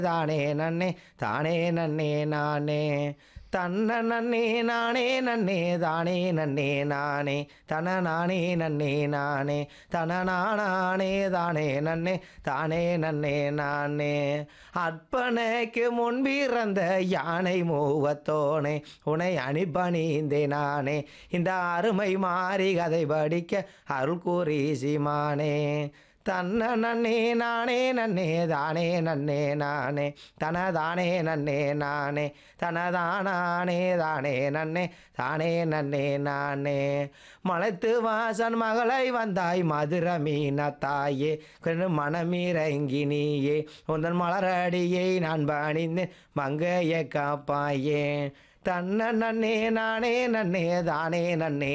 தானே நன்னே தானே நன்னே நானே தன்ன நன்னே நானே நன்னே தானே நன்னே நானே தன நானே நன்னே நானே தன நானே தானே நன்னே தானே நன்னே நானே அற்பனைக்கு முன்பிறந்த யானை மூவத்தோனே உனை அணிபணிந்தே நானே இந்த அருமை மாறி கதை படிக்க அருள் கூறி சீமானே தன்ன நன்னே நானே நன்னே தானே நன்னே நானே தனதானே நன்னே நானே தனதானே தானே நன்னே தானே நன்னே நானே மலைத்து வாசன் மகளை வந்தாய் மதுர மீன தாயே கண்ணு மனமிறங்கி நீயே உந்தன் மலரடியை நான் பணிந்து மங்கைய காப்பாயே தன்ன நன்னே நானே நன்னே தானே நன்னே